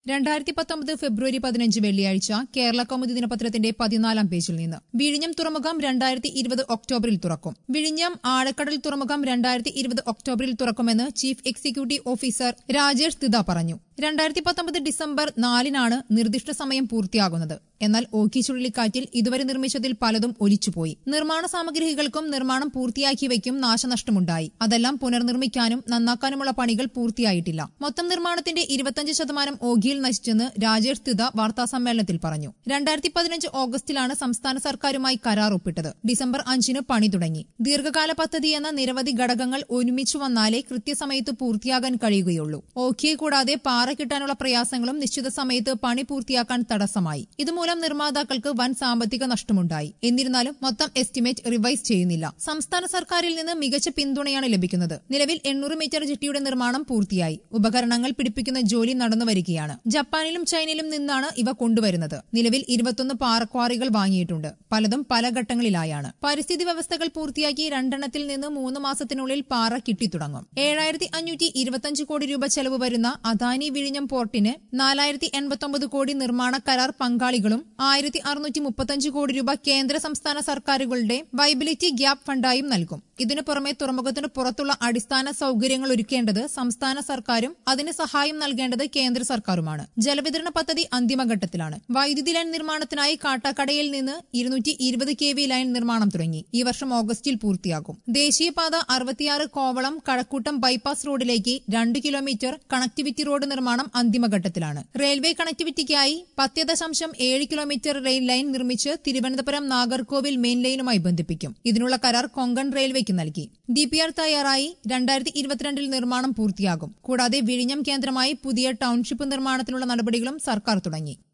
രണ്ടായിരത്തി പത്തൊമ്പത് ഫെബ്രുവരി പതിനഞ്ച് വെള്ളിയാഴ്ച കേരള കൗമുദി ദിനപത്രത്തിന്റെ പതിനാലാം പേജിൽ നിന്ന് വിഴിഞ്ഞം തുറമുഖം രണ്ടായിരത്തി ഇരുപത് ഒക്ടോബറിൽ തുറക്കും വിഴിഞ്ഞം ആഴക്കടൽ തുറമുഖം രണ്ടായിരത്തി ഇരുപത് ഒക്ടോബറിൽ തുറക്കുമെന്ന് ചീഫ് എക്സിക്യൂട്ടീവ് ഓഫീസർ രാജേഷ് തിദ പറഞ്ഞു രണ്ടായിരത്തി പത്തൊമ്പത് ഡിസംബർ നാലിനാണ് നിർദ്ദിഷ്ട സമയം പൂർത്തിയാകുന്നത് എന്നാൽ ഓഖി ചുഴലിക്കാറ്റിൽ ഇതുവരെ നിർമ്മിച്ചതിൽ പലതും ഒലിച്ചുപോയി നിർമ്മാണ സാമഗ്രികൾക്കും നിർമ്മാണം പൂർത്തിയാക്കിയവയ്ക്കും നാശനഷ്ടമുണ്ടായി അതെല്ലാം പുനർനിർമ്മിക്കാനും നന്നാക്കാനുമുള്ള പണികൾ പൂർത്തിയായിട്ടില്ല മൊത്തം നിർമ്മാണത്തിന്റെ ഇരുപത്തഞ്ച് ശതമാനം ഓഖിയിൽ നശിച്ചെന്ന് രാജേഷ് തിദ വാർത്താസമ്മേളനത്തിൽ പറഞ്ഞു രണ്ടായിരത്തി പതിനഞ്ച് ഓഗസ്റ്റിലാണ് സംസ്ഥാന സർക്കാരുമായി കരാർ ഒപ്പിട്ടത് ഡിസംബർ അഞ്ചിന് പണി തുടങ്ങി ദീർഘകാല പദ്ധതി എന്ന നിരവധി ഘടകങ്ങൾ ഒരുമിച്ചു വന്നാലേ കൃത്യസമയത്ത് പൂർത്തിയാകാൻ കഴിയുകയുള്ളൂ ഓഖിയെ കൂടാതെ പാറ കിട്ടാനുള്ള പ്രയാസങ്ങളും നിശ്ചിത സമയത്ത് പണി പൂർത്തിയാക്കാൻ തടസ്സമായി ഇതുമൂലം നിർമ്മാതാക്കൾക്ക് വൻ സാമ്പത്തിക നഷ്ടമുണ്ടായി എന്നിരുന്നാലും മൊത്തം എസ്റ്റിമേറ്റ് റിവൈസ് ചെയ്യുന്നില്ല സംസ്ഥാന സർക്കാരിൽ നിന്ന് മികച്ച പിന്തുണയാണ് ലഭിക്കുന്നത് നിലവിൽ എണ്ണൂറ് മീറ്റർ ജെട്ടിയുടെ നിർമ്മാണം പൂർത്തിയായി ഉപകരണങ്ങൾ പിടിപ്പിക്കുന്ന ജോലി നടന്നുവരികയാണ് ജപ്പാനിലും ചൈനയിലും നിന്നാണ് ഇവ കൊണ്ടുവരുന്നത് നിലവിൽ ഇരുപത്തൊന്ന് പാറക്വാറികൾ വാങ്ങിയിട്ടുണ്ട് പലതും പല ഘട്ടങ്ങളിലായാണ് പരിസ്ഥിതി വ്യവസ്ഥകൾ പൂർത്തിയാക്കി രണ്ടെണ്ണത്തിൽ നിന്ന് മൂന്ന് മാസത്തിനുള്ളിൽ പാറ കിട്ടിത്തുടങ്ങും ഏഴായിരത്തി അഞ്ഞൂറ്റി ഇരുപത്തഞ്ച് കോടി രൂപ ചെലവ് വരുന്ന അദാനി വിഴിഞ്ഞം പോർട്ടിന് നാലായിരത്തി എൺപത്തൊമ്പത് കോടി നിർമ്മാണ കരാർ പങ്കാളികളും ആയിരത്തി അറുന്നൂറ്റി മുപ്പത്തഞ്ച് കോടി രൂപ കേന്ദ്ര സംസ്ഥാന സർക്കാരുകളുടെ വൈബിലിറ്റി ഗ്യാപ് ഫണ്ടായും നൽകും ഇതിനു പുറമെ തുറമുഖത്തിന് പുറത്തുള്ള അടിസ്ഥാന സൌകര്യങ്ങൾ ഒരുക്കേണ്ടത് സംസ്ഥാന സർക്കാരും അതിന് സഹായം നൽകേണ്ടത് കേന്ദ്ര സർക്കാരുമാണ് ജലവിതരണ പദ്ധതി അന്തിമഘട്ടത്തിലാണ് വൈദ്യുതി ലൈൻ നിർമ്മാണത്തിനായി കാട്ടാക്കടയിൽ നിന്ന് ഇരുന്നൂറ്റി ഇരുപത് കെ വി ലൈൻ നിർമ്മാണം തുടങ്ങി ഈ വർഷം ഓഗസ്റ്റിൽ പൂർത്തിയാകും ദേശീയപാത അറുപത്തിയാറ് കോവളം കഴക്കൂട്ടം ബൈപ്പാസ് റോഡിലേക്ക് രണ്ട് കിലോമീറ്റർ കണക്ടിവിറ്റി റോഡ് നിർമ്മാണം അന്തിമഘട്ടത്തിലാണ് റെയിൽവേ കണക്ടിവിറ്റിക്കായി പത്ത് ദശാംശം ഏഴ് കിലോമീറ്റർ റെയിൽ ലൈൻ നിർമ്മിച്ച് തിരുവനന്തപുരം നാഗർകോവിൽ മെയിൻ ലൈനുമായി ബന്ധിപ്പിക്കും ഇതിനുള്ള കരാർ കൊങ്കൺ റെയിൽവേക്ക് നൽകി ഡിപിആർ തയ്യാറായി രണ്ടായിരത്തി ഇരുപത്തിരണ്ടിൽ നിർമ്മാണം പൂർത്തിയാകും കൂടാതെ വിഴിഞ്ഞം കേന്ദ്രമായി പുതിയ ടൌൺഷിപ്പ് നിർമ്മാണത്തിനുള്ള നടപടികളും സർക്കാർ തുടങ്ങി